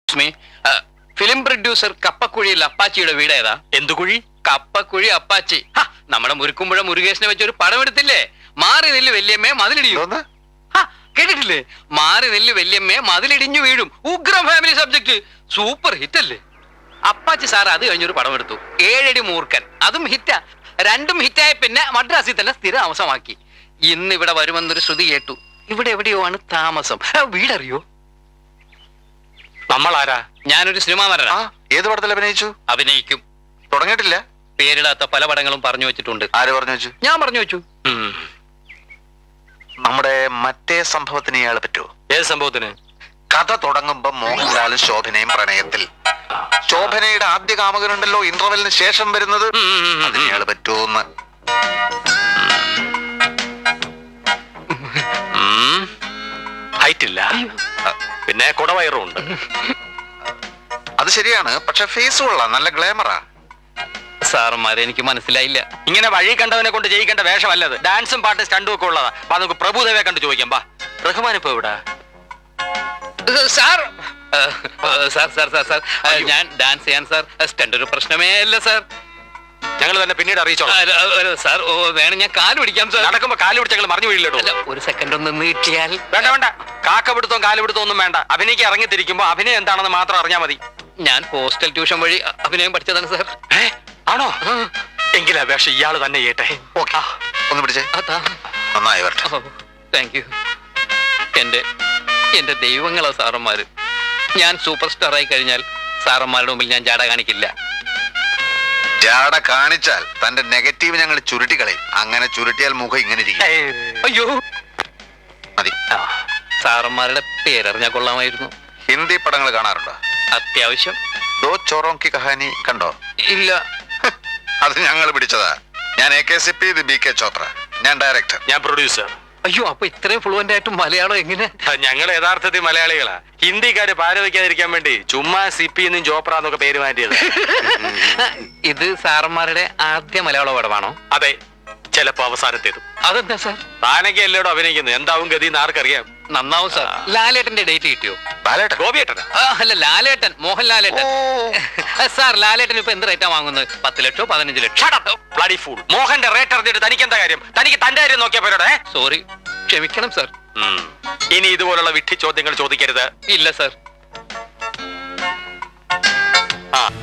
ലക്ഷ്മി ആ, film producer കപ്പക്കുഴിയിൽ അപ്പാച്ചിയുടെ വീട് ഏതാ എന്തു കുഴി കപ്പക്കുഴി അപ്പാച്ചി ഹ, നമ്മുടെ മുരുക്കുമ്പുഴ മുരുകേശനെ വെച്ച് ഒരു പടം എടുത്തില്ലേ മാറി നെല്ല് വല്യമ്മേ മതിലിടിയും എന്തോന്ന് ഹ, കേട്ടിട്ടില്ലേ മാറി നെല്ല് വല്യമ്മേ മതിലിടിഞ്ഞു വീഴും ഉഗ്രം ഫാമിലി സബ്ജക്ട് സൂപ്പർ ഹിറ്റ് അല്ലേ അപ്പാച്ചി സാർ അത് കഴിഞ്ഞൊരു പടം എടുത്തു ഏഴടി മൂർഖൻ അതും ഹിറ്റാ രണ്ടും ഹിറ്റായ പിന്നെ മദ്രാസിൽ തന്നെ സ്ഥിര താമസമാക്കി ഇന്ന് ഇവിടെ വരുമെന്നൊരു ശ്രുതി കേട്ടു ഇവിടെ എവിടെയോ ആണ് താമസം ആ, വീടറിയോ നമ്മൾ ആരാ ഞാനൊരു സിനിമാ ആ നടനാ ഏത് പടത്തിൽ അഭിനയിച്ചു അഭിനയിക്കും തുടങ്ങിയിട്ടില്ല പേരിടാത്ത പല പടങ്ങളും പറഞ്ഞു വെച്ചിട്ടുണ്ട് ആര് പറഞ്ഞു വെച്ചു ഞാൻ പറഞ്ഞു വെച്ചു ഉം. നമ്മുടെ മറ്റേ സംഭവത്തിന് ഇയാള് പറ്റുമോ ഏത് സംഭവത്തിന് കഥ തുടങ്ങുമ്പോ മോഹൻലാലും ശോഭനയും പ്രണയത്തിൽ ശോഭനയുടെ ആദ്യ കാമകനുണ്ടല്ലോ ഇന്റർവെലിന് ശേഷം വരുന്നത് ഉം, ഉം, ഉം, ഉം. അതിന് ഇയാള് പറ്റുമോന്ന് ഹൈറ്റ് ഇല്ല പിന്നെ കുടവയറും ഉണ്ട് അത് ശരിയാണ് പക്ഷെ ഫേസ് കൊള്ളാം നല്ല ഗ്ലാമറാ സാറന്മാരെ എനിക്ക് മനസ്സിലായില്ല ഇങ്ങനെ വഴി കണ്ടവനെ കൊണ്ട് ജയിക്കേണ്ട വേഷമല്ലത് ഡാൻസും പാട്ടും സ്റ്റണ്ടും ഒക്കെ ഉള്ളതാ അപ്പൊ നമുക്ക് പ്രഭുദേവയെ കണ്ട് ചോദിക്കാം ബാ റഹ്മാൻ ഇപ്പൊ ഇവിടെ സാർ ഏഹ്, ഏഹ്, സാർ സാർ സാർ സാർ ഏഹ്, ഞാൻ ഡാൻസ് ചെയ്യാൻ സാർ സ്റ്റണ്ട് ഒരു പ്രശ്നമേ അല്ല സാർ ഞങ്ങൾ തന്നെ പിന്നീട് അറിയിച്ചോളാം അല്ല, അല്ല, സാർ ഓ വേണം ഞാൻ കാല് പിടിക്കാം സാർ നടക്കുമ്പോ കാല് പിടിച്ച് ഞങ്ങൾ മറിഞ്ഞു വീഴില്ലടോ അല്ല ഒരു സെക്കൻഡ് ഒന്ന് നിന്ന് കിട്ടിയാൽ വേണ്ട വേണ്ട കാക്ക പിടുത്തവും കാല് പിടുത്തവും ഒന്നും വേണ്ട അഭിനയിക്ക് ഇറങ്ങിത്തിരിക്കുമ്പോ അഭിനയം എന്താണെന്ന് മാത്രം അറിഞ്ഞാൽ മതി ഞാൻ ഹോസ്റ്റൽ ട്യൂഷൻ വഴി അ- അഭിനയം പഠിച്ചതാണ് സാർ ഏ ആണോ എങ്കിൽ അപേക്ഷ ഇയാള് തന്നെ ചെയ്യട്ടെ ഓക്കെ ഒന്ന് പിടിച്ചേ അതാ നന്നായി വരട്ടെ താങ്ക് യു എന്റെ എന്റെ ദൈവങ്ങളാ സാറന്മാര് ഞാൻ സൂപ്പർ സ്റ്റാർ ആയി കഴിഞ്ഞാൽ സാറന്മാരുടെ മുമ്പിൽ ഞാൻ ജാട കാണിക്കില്ല ജാട കാണിച്ചാൽ തന്റെ നെഗറ്റീവ് ഞങ്ങൾ ചുരുട്ടിക്കളയും അങ്ങനെ ചുരുട്ടിയാൽ മുഖം ഇങ്ങനെ ഇരിക്കും അയ്യോ മതി സാറന്മാരുടെ പേരറിഞ്ഞാൽ കൊള്ളാമായിരുന്നു ഹിന്ദി പടങ്ങൾ കാണാറുണ്ടോ അത്യാവശ്യം ദോ ചോറോം കി കഹാനി കണ്ടോ ഇല്ല അത് ഞങ്ങൾ പിടിച്ചതാ ഞാൻ എ കെ സി പി ഇത് ബി കെ ചോത്ര ഞാൻ ഡയറക്ടർ ഞാൻ പ്രൊഡ്യൂസർ അയ്യോ അപ്പൊ ഇത്രയും ഫ്ലുവന്റ് ആയിട്ട് മലയാളം എങ്ങനെ ഞങ്ങൾ യഥാർത്ഥത്തിൽ മലയാളികളാ ഹിന്ദിക്കാര് പാര വയ്ക്കാതിരിക്കാൻ വേണ്ടി ചുമ്മാ സിപ്പി എന്നും ചോപ്ര എന്നൊക്കെ പേര് മാറ്റിയത് ഇത് സാറന്മാരുടെ ആദ്യ മലയാള പടമാണോ അതെ ചിലപ്പോ അവസാനത്തേതും അതെന്താ സാർ താനൊക്കെ എല്ലായിടും അഭിനയിക്കുന്നത് എന്താവും ഗതി എന്ന് ആർക്കറിയാം നന്നാവും സാർ ലാലേട്ടന്റെ ഡേറ്റ് കിട്ടിയോ ബാലേട്ടൻ ഗോപിയേട്ടനാ ആ, അല്ല ലാലേട്ടൻ മോഹൻ ലാലേട്ടൻ സാർ ലാലേട്ടൻ ഇപ്പൊ എന്ത് റേറ്റാ വാങ്ങുന്നത് പത്ത് ലക്ഷോ പതിനഞ്ച് ലക്ഷം ബ്ലഡി ഫൂൾ മോഹന്റെ റേറ്റ് അറിഞ്ഞിട്ട് തനിക്ക് എന്താ കാര്യം തനിക്ക് തന്റെ കാര്യം നോക്കിയാ പോരോടെ സോറി ക്ഷമിക്കണം സാർ ഇനി ഇതുപോലുള്ള വിട്ടി ചോദ്യങ്ങൾ ചോദിക്കരുത് ഇല്ല സാർ ആ